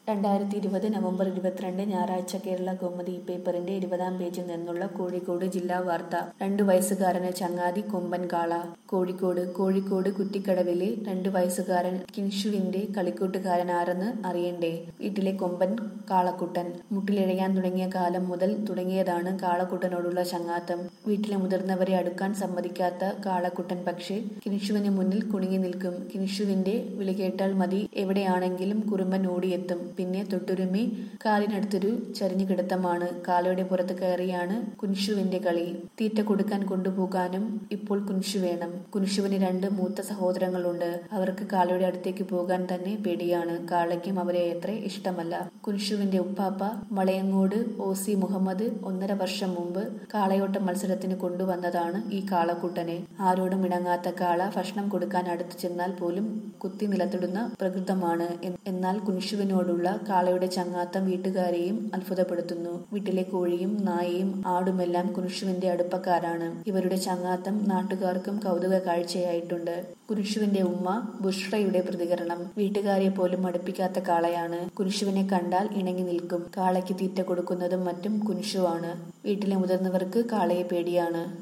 രണ്ടായിരത്തി ഇരുപത് നവംബർ ഇരുപത്തിരണ്ട് ഞായറാഴ്ച കേരള കൗമുദി പേപ്പറിന്റെ ഇരുപതാം പേജിൽ നിന്നുള്ള കോഴിക്കോട് ജില്ലാ വാർത്ത രണ്ടു വയസ്സുകാരന് ചങ്ങാതി കൊമ്പൻ കാള കോഴിക്കോട് കോഴിക്കോട് കുറ്റിക്കടവിലെ രണ്ടു വയസ്സുകാരൻ കിൻഷുവിന്റെ കളിക്കൂട്ടുകാരൻ ആരെന്ന് അറിയണ്ടേ വീട്ടിലെ കൊമ്പൻ കാളക്കുട്ടൻ മുട്ടിലിഴയാൻ തുടങ്ങിയ കാലം മുതൽ തുടങ്ങിയതാണ് കാളക്കുട്ടനോടുള്ള ചങ്ങാത്തം വീട്ടിലെ മുതിർന്നവരെ അടുക്കാൻ സമ്മതിക്കാത്ത കാളക്കുട്ടൻ പക്ഷേ കിൻഷുവിന് മുന്നിൽ കുണുങ്ങി നിൽക്കും കിൻഷുവിന്റെ വിളി കേട്ടാൽ മതി എവിടെയാണെങ്കിലും കുറുമ്പൻ ഓടിയെത്തും പിന്നെ തൊട്ടുരുമി കാലിനടുത്തൊരു ചരിഞ്ഞു കിടത്തമാണ് കാലയുടെ പുറത്ത് കയറിയാണ് കുൻഷുവിന്റെ കളി തീറ്റ കൊടുക്കാൻ കൊണ്ടുപോകാനും ഇപ്പോൾ കുൻഷു വേണം കുൻഷുവിന് രണ്ട് മൂത്ത സഹോദരങ്ങളുണ്ട് അവർക്ക് കാളയുടെ അടുത്തേക്ക് പോകാൻ തന്നെ പേടിയാണ് കാളയ്ക്കും അവരെ എത്ര ഇഷ്ടമല്ല കുൻഷുവിന്റെ ഉപ്പാപ്പ വളയങ്ങോട് ഒ സി മുഹമ്മദ് ഒന്നര വർഷം മുമ്പ് കാളയോട്ട മത്സരത്തിന് കൊണ്ടുവന്നതാണ് ഈ കാളക്കുട്ടനെ ആരോടും ഇണങ്ങാത്ത കാള ഭക്ഷണം കൊടുക്കാൻ അടുത്തു ചെന്നാൽ പോലും കുത്തി നിലത്തിടുന്ന പ്രകൃതമാണ് എന്നാൽ കുൻഷുവിനോടുള്ള കാളയുടെ ചങ്ങാത്തം വീട്ടുകാരെയും അത്ഭുതപ്പെടുത്തുന്നു വീട്ടിലെ കോഴിയും നായയും ആടുമെല്ലാം കുൻഷുവിന്റെ അടുപ്പക്കാരാണ് ഇവരുടെ ചങ്ങാത്തം നാട്ടുകാർക്കും കൗതുക കാഴ്ചയായിട്ടുണ്ട് കുൻഷുവിന്റെ ഉമ്മ ബുഷ്റയുടെ പ്രതികരണം വീട്ടുകാരെ പോലും അടുപ്പിക്കാത്ത കാളയാണ് കുൻഷുവിനെ കണ്ടാൽ ഇണങ്ങി നിൽക്കും കാളയ്ക്ക് തീറ്റ കൊടുക്കുന്നതും മറ്റും കുൻഷുവാണ് വീട്ടിലെ മുതിർന്നവർക്ക് കാളയെ പേടിയാണ്